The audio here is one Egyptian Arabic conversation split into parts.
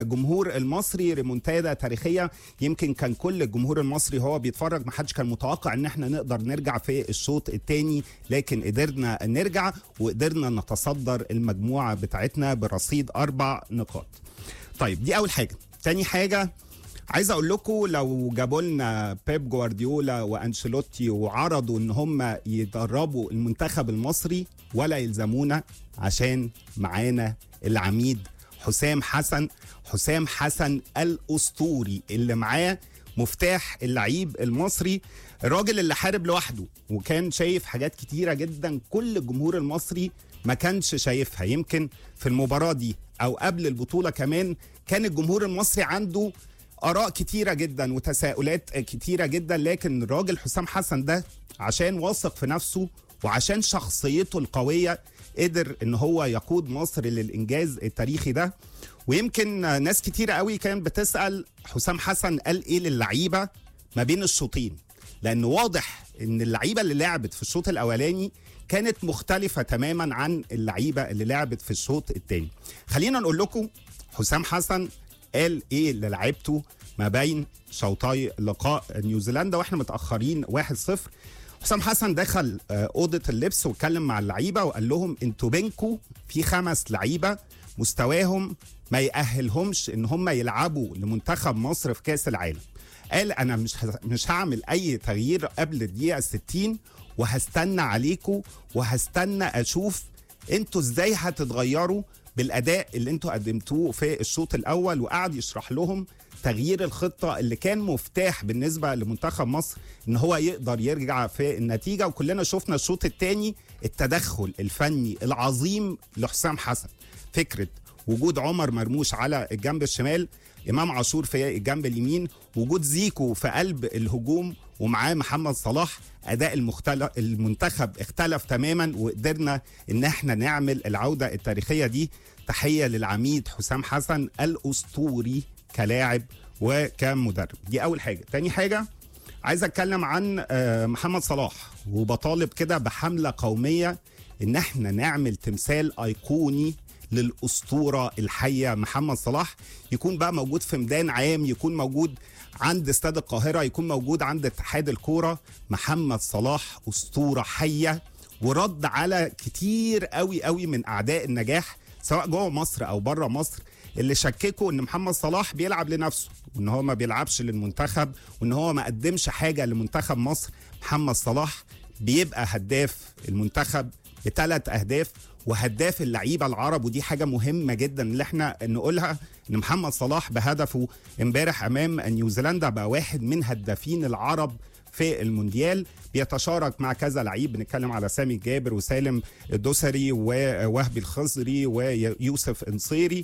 الجمهور المصري ريمونتادا تاريخيه يمكن كان كل الجمهور المصري هو بيتفرج ما حدش كان متوقع ان احنا نقدر نرجع في الشوط الثاني لكن قدرنا نرجع وقدرنا نتصدر المجموعه بتاعتنا برصيد اربع نقاط طيب دي اول حاجه تاني حاجه عايز اقول لكم لو جابوا لنا بيب جوارديولا وانشيلوتي وعرضوا ان هم يدربوا المنتخب المصري ولا يلزمونا عشان معانا العميد حسام حسن حسام حسن الاسطوري اللي معاه مفتاح اللعيب المصري الراجل اللي حارب لوحده وكان شايف حاجات كتيره جدا كل الجمهور المصري ما كانش شايفها يمكن في المباراه دي او قبل البطوله كمان كان الجمهور المصري عنده اراء كتيره جدا وتساؤلات كتيره جدا لكن الراجل حسام حسن ده عشان واثق في نفسه وعشان شخصيته القويه قدر ان هو يقود مصر للانجاز التاريخي ده ويمكن ناس كتيره قوي كانت بتسال حسام حسن قال ايه للعيبه ما بين الشوطين لان واضح ان اللعيبه اللي لعبت في الشوط الاولاني كانت مختلفه تماما عن اللعيبه اللي لعبت في الشوط الثاني خلينا نقول لكم حسام حسن قال ايه للعيبته ما بين شوطي لقاء نيوزيلندا واحنا متاخرين 1-0 حسام حسن دخل اوضه اللبس واتكلم مع اللعيبه وقال لهم انتوا بينكم في خمس لعيبه مستواهم ما يأهلهمش ان هم يلعبوا لمنتخب مصر في كاس العالم قال انا مش مش هعمل اي تغيير قبل الدقيقه 60 وهستنى عليكم وهستنى اشوف انتوا ازاي هتتغيروا بالاداء اللي انتوا قدمتوه في الشوط الاول وقعد يشرح لهم تغيير الخطه اللي كان مفتاح بالنسبه لمنتخب مصر ان هو يقدر يرجع في النتيجه وكلنا شفنا الشوط الثاني التدخل الفني العظيم لحسام حسن فكره وجود عمر مرموش على الجنب الشمال امام عاشور في الجنب اليمين وجود زيكو في قلب الهجوم ومعاه محمد صلاح اداء المختلف المنتخب اختلف تماما وقدرنا ان احنا نعمل العوده التاريخيه دي تحيه للعميد حسام حسن الاسطوري كلاعب وكمدرب دي اول حاجه تاني حاجه عايز اتكلم عن محمد صلاح وبطالب كده بحمله قوميه ان احنا نعمل تمثال ايقوني للاسطوره الحيه محمد صلاح يكون بقى موجود في ميدان عام يكون موجود عند استاد القاهره يكون موجود عند اتحاد الكوره محمد صلاح اسطوره حيه ورد على كتير قوي قوي من اعداء النجاح سواء جوه مصر او بره مصر اللي شككوا ان محمد صلاح بيلعب لنفسه وان هو ما بيلعبش للمنتخب وان هو ما قدمش حاجه لمنتخب مصر محمد صلاح بيبقى هداف المنتخب بثلاث اهداف وهداف اللعيبه العرب ودي حاجه مهمه جدا اللي احنا نقولها ان محمد صلاح بهدفه امبارح امام نيوزيلندا بقى واحد من هدافين العرب في المونديال بيتشارك مع كذا لعيب بنتكلم على سامي الجابر وسالم الدوسري ووهبي الخزري ويوسف انصيري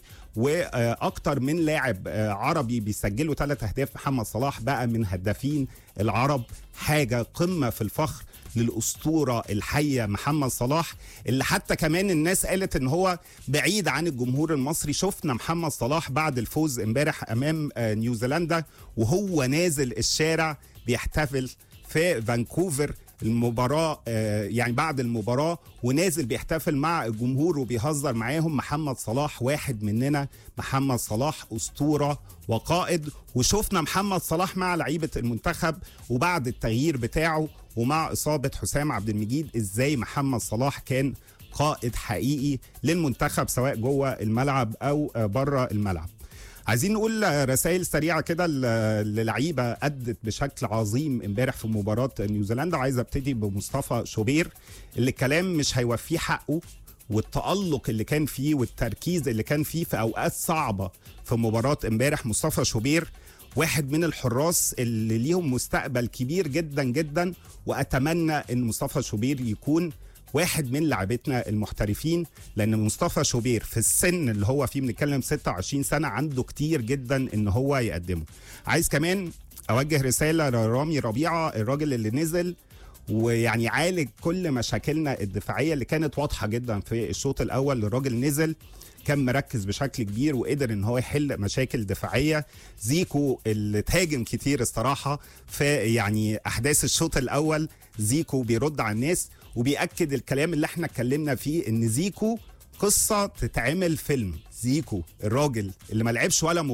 واكتر من لاعب عربي بيسجلوا ثلاث اهداف محمد صلاح بقى من هدافين العرب حاجه قمه في الفخر للاسطوره الحيه محمد صلاح اللي حتى كمان الناس قالت ان هو بعيد عن الجمهور المصري شفنا محمد صلاح بعد الفوز امبارح امام نيوزيلندا وهو نازل الشارع بيحتفل في فانكوفر المباراة يعني بعد المباراة ونازل بيحتفل مع الجمهور وبيهزر معاهم محمد صلاح واحد مننا محمد صلاح أسطورة وقائد وشفنا محمد صلاح مع لعيبة المنتخب وبعد التغيير بتاعه ومع إصابة حسام عبد المجيد إزاي محمد صلاح كان قائد حقيقي للمنتخب سواء جوه الملعب أو بره الملعب عايزين نقول رسائل سريعه كده للعيبه ادت بشكل عظيم امبارح في مباراه نيوزيلندا عايز ابتدي بمصطفى شوبير اللي الكلام مش هيوفيه حقه والتألق اللي كان فيه والتركيز اللي كان فيه في اوقات صعبه في مباراه امبارح مصطفى شوبير واحد من الحراس اللي ليهم مستقبل كبير جدا جدا واتمنى ان مصطفى شوبير يكون واحد من لاعبتنا المحترفين لان مصطفى شوبير في السن اللي هو فيه بنتكلم 26 سنه عنده كتير جدا ان هو يقدمه عايز كمان اوجه رساله لرامي ربيعه الراجل اللي نزل ويعني عالج كل مشاكلنا الدفاعيه اللي كانت واضحه جدا في الشوط الاول الراجل نزل كان مركز بشكل كبير وقدر ان هو يحل مشاكل دفاعيه زيكو اللي تهاجم كتير الصراحه في يعني احداث الشوط الاول زيكو بيرد على الناس وبيأكد الكلام اللي احنا اتكلمنا فيه ان زيكو قصه تتعمل فيلم زيكو الراجل اللي ما لعبش ولا